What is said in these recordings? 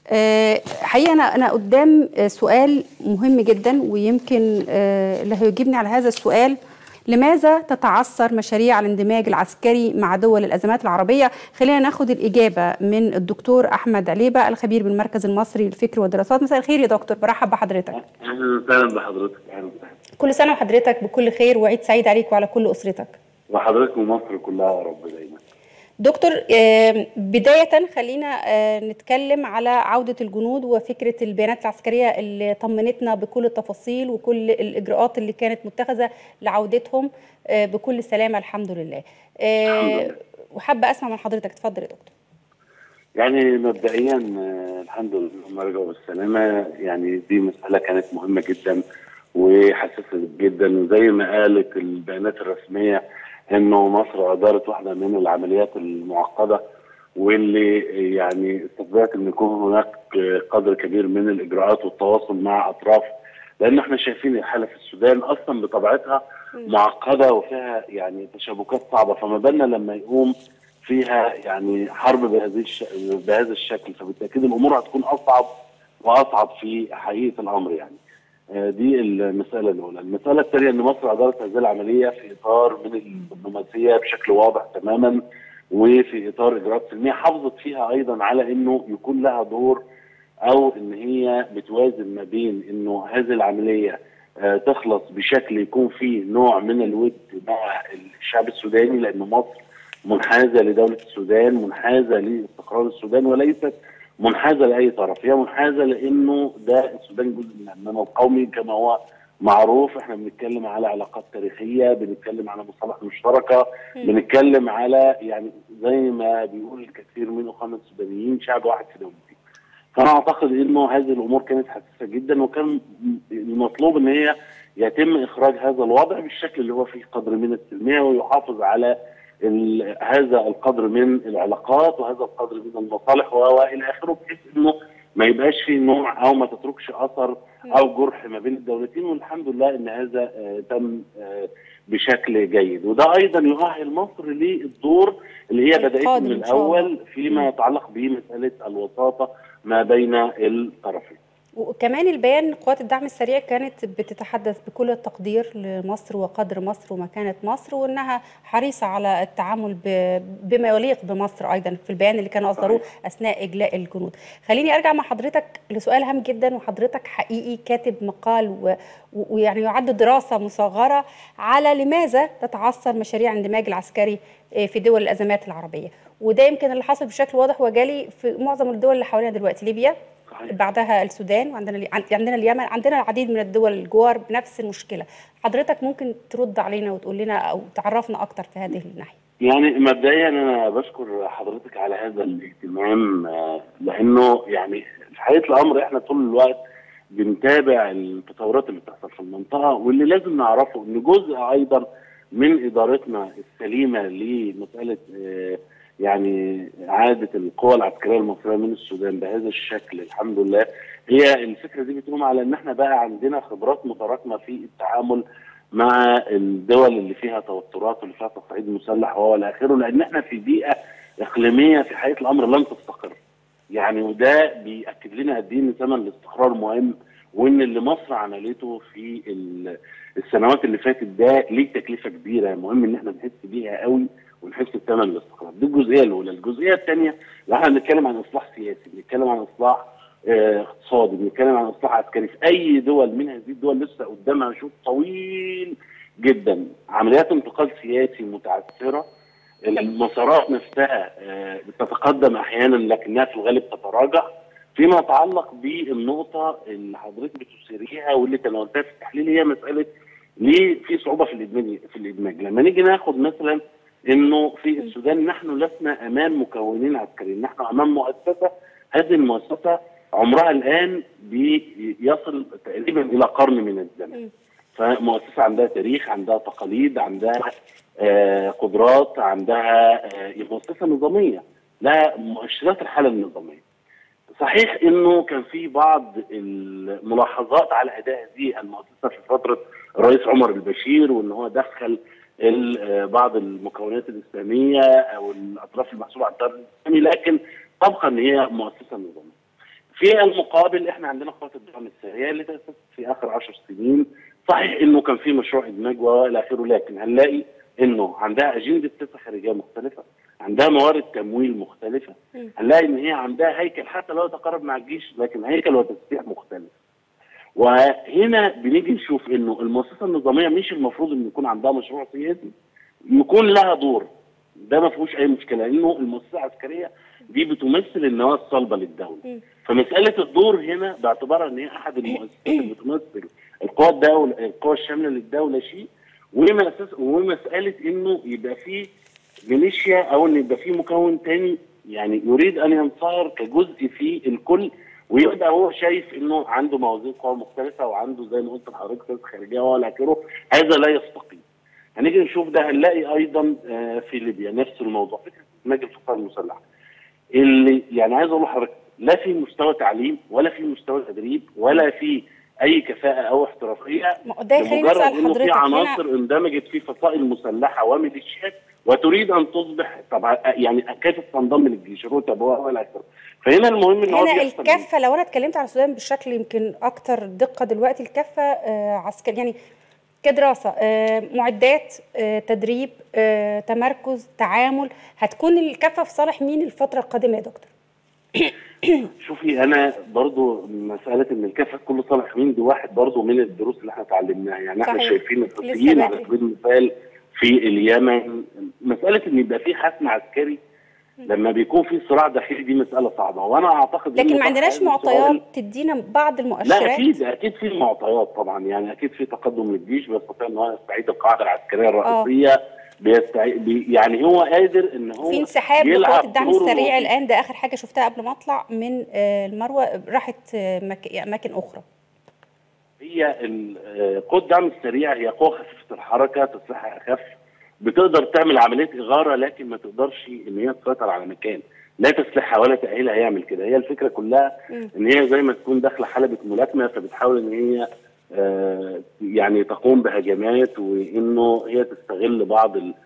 آه، حقيقة أنا أنا قدام آه، سؤال مهم جدا ويمكن آه، اللي هيجيبني على هذا السؤال لماذا تتعثر مشاريع الاندماج العسكري مع دول الأزمات العربية؟ خلينا ناخد الإجابة من الدكتور أحمد عليبة الخبير بالمركز المصري للفكر والدراسات مساء الخير يا دكتور برحب بحضرتك اهلا وسهلا بحضرتك اهلا وسهلا كل سنة وحضرتك بكل خير وعيد سعيد عليك وعلى كل أسرتك وحضرتك ومصر كلها يا رب دايما دكتور آه، بداية خلينا آه، نتكلم على عودة الجنود وفكرة البيانات العسكرية اللي طمنتنا بكل التفاصيل وكل الإجراءات اللي كانت متخذة لعودتهم آه، بكل سلامة الحمد لله آه، الحمد لله. وحابة أسمع من حضرتك اتفضل يا دكتور يعني مبدئيا آه، الحمد لله هم رجعوا بالسلامه يعني دي مساله كانت مهمه جدا وحساسه جدا وزي ما قالت البيانات الرسميه انه مصر ادارت واحده من العمليات المعقده واللي يعني استثبتت ان يكون هناك آه، قدر كبير من الاجراءات والتواصل مع اطراف لان احنا شايفين الحاله في السودان اصلا بطبيعتها معقده وفيها يعني تشابكات صعبه فما بالنا لما يقوم فيها يعني حرب بهذه الش... بهذا الشكل فبالتاكيد الامور هتكون اصعب واصعب في حقيقه الامر يعني. آه، دي المساله الاولى، المساله الثانيه ان مصر ادارت هذه العمليه في اطار من الدبلوماسيه بشكل واضح تماما وفي اطار اجراءات سلميه حافظت فيها ايضا على انه يكون لها دور او ان هي بتوازن ما بين انه هذه العمليه آه، تخلص بشكل يكون فيه نوع من الود مع الشعب السوداني لان مصر منحازه لدوله السودان منحازه لاستقرار السودان وليست منحازه لاي طرف هي منحازه لانه ده السودان جزء من امننا القومي كما هو معروف احنا بنتكلم على علاقات تاريخيه بنتكلم على مصالح مشتركه بنتكلم على يعني زي ما بيقول الكثير من اخواننا السودانيين شعب واحد في دولتين فانا اعتقد انه هذه الامور كانت حساسه جدا وكان المطلوب ان هي يتم اخراج هذا الوضع بالشكل اللي هو فيه قدر من السلميه ويحافظ على ال- هذا القدر من العلاقات وهذا القدر من المصالح و- والى اخره بحيث انه ما يبقاش فيه نوع او ما تتركش اثر او جرح ما بين الدولتين والحمد لله ان هذا آه، تم آه، بشكل جيد وده ايضا يؤهل مصر للدور اللي هي بدات القادم من إن شاء الله. الاول فيما يتعلق بمساله الوساطه ما بين الطرفين. وكمان البيان قوات الدعم السريع كانت بتتحدث بكل التقدير لمصر وقدر مصر ومكانة مصر وانها حريصة على التعامل ب- بما يليق بمصر ايضا في البيان اللي كانوا اصدروه اثناء اجلاء الجنود. خليني ارجع مع حضرتك لسؤال هام جدا وحضرتك حقيقي كاتب مقال و- و- ويعني يعد دراسة مصغرة على لماذا تتعثر مشاريع الاندماج العسكري آه، في دول الازمات العربية وده يمكن اللي حصل بشكل واضح وجالي في معظم الدول اللي حوالينا دلوقتي ليبيا صحيح. بعدها السودان وعندنا الي- عندنا اليمن عندنا العديد من الدول الجوار بنفس المشكله حضرتك ممكن ترد علينا وتقول لنا او تعرفنا اكتر في هذه الناحيه يعني مبدئيا انا بشكر حضرتك على هذا الاهتمام آه، لانه يعني في حقيقه الامر احنا طول الوقت بنتابع التطورات اللي بتحصل في المنطقه واللي لازم نعرفه ان جزء ايضا من ادارتنا السليمه لمساله آه، يعني عاده القوى العسكريه المصريه من السودان بهذا الشكل الحمد لله هي الفكره دي بتقوم على ان احنا بقى عندنا خبرات متراكمه في التعامل مع الدول اللي فيها توترات واللي فيها تصعيد مسلح والى اخره لان احنا في بيئه اقليميه في حقيقه الامر لم تستقر. يعني وده بياكد لنا قد ايه ان ثمن الاستقرار مهم وان اللي مصر عملته في ال- السنوات اللي فاتت ده ليه تكلفه كبيره مهم ان احنا نحس بيها قوي ونحس بثمن الاستقرار دي الجزئيه الاولى الجزئيه الثانيه لو احنا بنتكلم عن اصلاح سياسي بنتكلم عن اصلاح آه، اقتصادي بنتكلم عن اصلاح عسكري في اي دول من هذه الدول لسه قدامها شوط طويل جدا عمليات انتقال سياسي متعثره المسارات نفسها آه، بتتقدم احيانا لكنها في الغالب تتراجع فيما يتعلق بالنقطه اللي حضرتك بتثيريها واللي تناولتها في التحليل هي مساله ليه في صعوبه في الادماج في الادماج لما نيجي ناخد مثلا انه في السودان نحن لسنا امام مكونين عسكريين نحن امام مؤسسه هذه المؤسسه عمرها الان بيصل تقريبا الى قرن من الزمن فمؤسسه عندها تاريخ عندها تقاليد عندها آه قدرات عندها آه مؤسسه نظاميه لها مؤشرات الحاله النظاميه صحيح انه كان في بعض الملاحظات على اداء هذه المؤسسه في فتره الرئيس عمر البشير وان هو دخل بعض المكونات الاسلاميه او الاطراف المحسوبه على التيار الاسلامي لكن تبقى ان هي مؤسسه نظاميه. في المقابل احنا عندنا قوات الدعم السريع اللي تاسست في اخر 10 سنين صحيح انه كان في مشروع ادماج والى اخره لكن هنلاقي انه عندها اجنده سياسه خارجيه مختلفه عندها موارد تمويل مختلفه مم. هنلاقي ان هي عندها هيكل حتى لو يتقارب مع الجيش لكن هيكل وتسليح مختلف وهنا بنيجي نشوف انه المؤسسه النظاميه مش المفروض ان يكون عندها مشروع سياسي يكون لها دور ده ما فيهوش اي مشكله لانه المؤسسه العسكريه دي بتمثل النواه الصلبه للدوله مم. فمساله الدور هنا باعتبارها ان هي احد المؤسسات اللي بتمثل القوى الدوله القوى الشامله للدوله شيء ومساس- ومساله انه يبقى في ميليشيا او ان يبقى في مكون تاني يعني يريد ان ينصهر كجزء في الكل ويبقى هو شايف انه عنده موازين قوى مختلفه وعنده زي ما قلت لحضرتك سياسه خارجيه والى اخره هذا لا يستقيم. هنيجي نشوف ده هنلاقي ايضا آه، في ليبيا نفس الموضوع فكره ادماج الفصائل المسلحه. اللي يعني عايز اقول لحضرتك لا في مستوى تعليم ولا في مستوى تدريب ولا في اي كفاءه او احترافيه ما هو ده يخليني لمجرد اسال انه في حضرتك عناصر هنا اندمجت في فصائل مسلحه وميليشيات وتريد ان تصبح طبعا يعني كيف تنضم للجيش رتب والى اخره فهنا المهم ان هو هنا بيحصل إيه؟ الكفه لو انا اتكلمت على السودان بشكل يمكن اكتر دقه دلوقتي الكفه آه، عسكري يعني كدراسه آه، معدات آه، تدريب آه، تمركز تعامل هتكون الكفه في صالح مين الفتره القادمه يا دكتور؟ شوفي انا برضو مساله ان الكفه كل صالح مين دي واحد برضو من الدروس اللي احنا اتعلمناها يعني احنا صحيح. شايفين لسه الحوثيين على بدري. سبيل المثال في اليمن مساله ان يبقى في حسم عسكري لما بيكون في صراع داخلي دي مساله صعبه وانا اعتقد لكن إنه ما عندناش هذا السؤال- معطيات تدينا بعض لا المؤشرات اكيد اكيد في معطيات طبعا يعني اكيد في تقدم للجيش بيستطيع ان هو يستعيد القاعده العسكريه الرئيسيه بيستعيد بي يعني هو قادر ان هو في انسحاب يلعب لقوات الدعم دور السريع مهم. الان ده اخر حاجه شفتها قبل ما اطلع من آه، المروه راحت آه، مك- اماكن اخرى هي ال- آه، قوة الدعم السريع هي قوة خفيفة الحركة تسليحها أخف بتقدر تعمل عملية إغارة لكن ما تقدرش إن هي تسيطر على مكان لا تسليحها ولا تأهيلها هيعمل كده هي الفكرة كلها مم. إن هي زي ما تكون داخلة حلبة ملاكمة فبتحاول إن هي آه، يعني تقوم بهجمات وإنه هي تستغل بعض ال-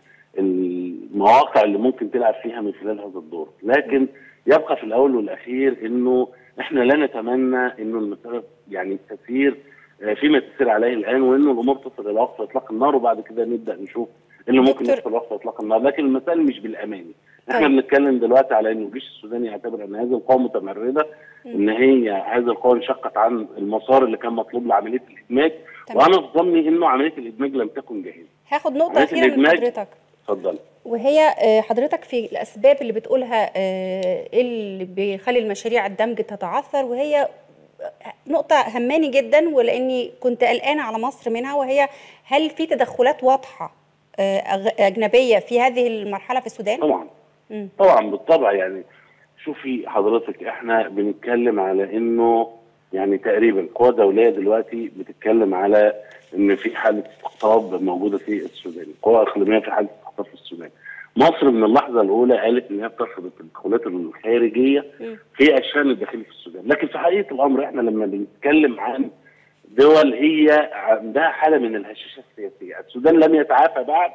المواقع اللي ممكن تلعب فيها من خلال هذا الدور لكن يبقى في الأول والأخير إنه إحنا لا نتمنى إنه المسألة يعني تسير آه، فيما تسير عليه الان وانه الامور تصل الى وقف اطلاق النار وبعد كده نبدا نشوف إيه اللي ممكن دكتور- يحصل وقف اطلاق النار لكن المسائل مش بالاماني احنا طيب. بنتكلم دلوقتي على ان الجيش السوداني يعتبر ان هذه القوى متمرده ان هي هذه القوى انشقت عن المسار اللي كان مطلوب لعمليه الادماج تمام. وانا في ظني انه عمليه الادماج لم تكن جاهزه هاخد نقطه عملية اخيره من الإدماج- حضرتك اتفضل وهي آه، حضرتك في الاسباب اللي بتقولها آه، اللي بيخلي المشاريع الدمج تتعثر وهي نقطة هماني جدا ولاني كنت قلقانة على مصر منها وهي هل في تدخلات واضحة آه، أغ- أجنبية في هذه المرحلة في السودان؟ طبعا مم. طبعا بالطبع يعني شوفي حضرتك احنا بنتكلم على انه يعني تقريبا قوى دوليه دلوقتي بتتكلم على ان في حاله استقطاب موجوده في السودان، قوى اقليميه في حاله استقطاب في السودان. مصر من اللحظه الاولى قالت ان هي بترفض التدخلات الخارجيه مم. في الشان الداخلي في السودان، لكن في حقيقه الامر احنا لما بنتكلم عن دول هي عندها حاله من الهشاشه السياسيه، السودان لم يتعافى بعد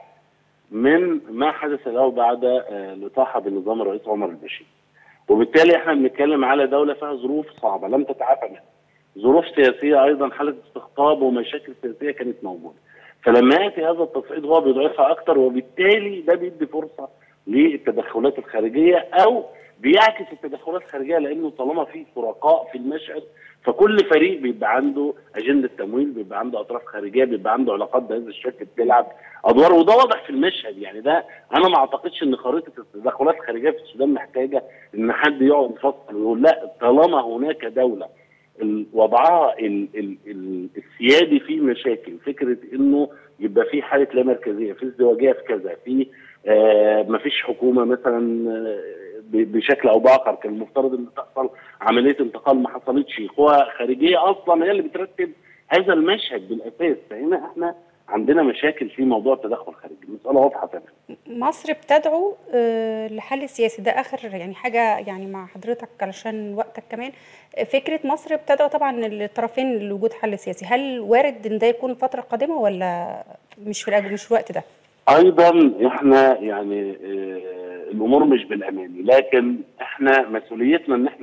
من ما حدث له بعد آه، الاطاحه بنظام الرئيس عمر البشير. وبالتالي احنا بنتكلم على دوله فيها ظروف صعبه لم تتعافى منها. ظروف سياسيه ايضا حاله استقطاب ومشاكل سياسيه كانت موجوده. فلما ياتي هذا التصعيد هو بيضعفها اكثر وبالتالي ده بيدي فرصه للتدخلات الخارجيه او بيعكس التدخلات الخارجيه لانه طالما في شركاء في المشهد فكل فريق بيبقى عنده اجنده تمويل بيبقى عنده اطراف خارجيه بيبقى عنده علاقات بهذا الشكل بتلعب ادوار وده واضح في المشهد يعني ده انا ما اعتقدش ان خريطه التدخلات الخارجيه في السودان محتاجه ان حد يقعد يفصل ويقول لا طالما هناك دوله ال- وضعها ال ال ال السيادي فيه مشاكل فكره انه يبقى في حاله لا مركزيه في ازدواجيه في كذا في آه مفيش حكومه مثلا آه، ب- بشكل او باخر كان المفترض ان تحصل عمليه انتقال ما حصلتش قوى خارجيه اصلا هي اللي بترتب هذا المشهد بالاساس فهنا احنا عندنا مشاكل في موضوع التدخل الخارجي المساله واضحه تماما مصر بتدعو آه، لحل سياسي ده اخر يعني حاجه يعني مع حضرتك علشان وقتك كمان آه، فكره مصر بتدعو طبعا الطرفين لوجود حل سياسي هل وارد ان ده يكون الفتره القادمه ولا مش في الأج- مش في الوقت ده ايضا احنا يعني آه، الامور مش بالاماني لكن احنا مسؤوليتنا ان احنا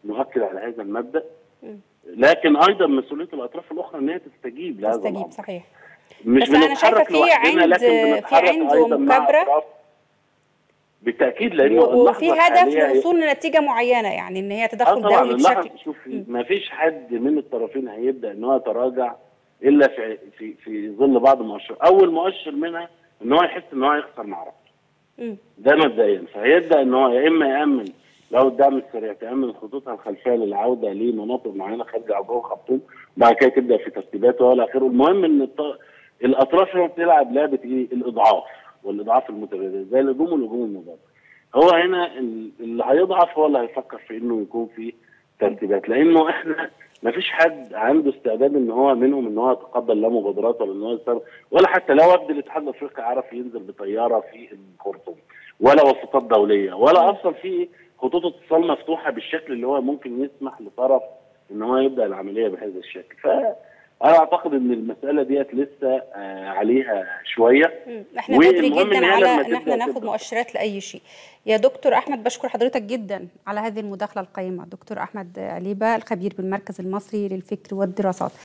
نؤكد على هذا المبدا مم. لكن ايضا مسؤوليه الاطراف الاخرى ان هي تستجيب لهذا تستجيب الامر صحيح مش بس أنا بنتحرك شايفة في لوحدنا، عند- لكن في بنتحرك عند أيضاً مع ومكابرة. أطراف. بالتاكيد لانه و- وفي اللحظة هدف الحالية هي- للوصول لنتيجه معينه يعني ان هي اه تدخل طبعا دولي اللحظه بشكل شوفي ما فيش حد من الطرفين هيبدا ان هو يتراجع الا في في في ظل بعض المؤشرات اول مؤشر منها ان هو يحس ان هو هيخسر معركه مم. ده مبدئيا فهيبدا ان هو يا اما يامن لو الدعم السريع تامن خطوطها الخلفيه للعوده لمناطق معينه خارج عبور خرطوم بعد كده تبدا في ترتيبات والى اخره المهم ان الط... الاطراف هنا بتلعب لعبه ايه الاضعاف والاضعاف المتبادل زي الهجوم والهجوم المضاد هو هنا ال- اللي هيضعف هو اللي هيفكر في انه يكون في ترتيبات لانه احنا ما فيش حد عنده استعداد ان هو منهم ان هو يتقبل لا مبادرات ولا ان هو يستمر ولا حتى لو وفد الاتحاد الافريقي عرف ينزل بطياره في الخرطوم ولا وساطات دوليه ولا اصلا في خطوط اتصال مفتوحه بالشكل اللي هو ممكن يسمح لطرف ان هو يبدا العمليه بهذا الشكل فانا اعتقد ان المساله ديت لسه آه، عليها شويه مم. احنا بدري والمهم جدا إن هي على لما ان احنا تبدأ ناخد تبدأ. مؤشرات لاي شيء يا دكتور احمد بشكر حضرتك جدا على هذه المداخله القيمه دكتور احمد عليبه الخبير بالمركز المصري للفكر والدراسات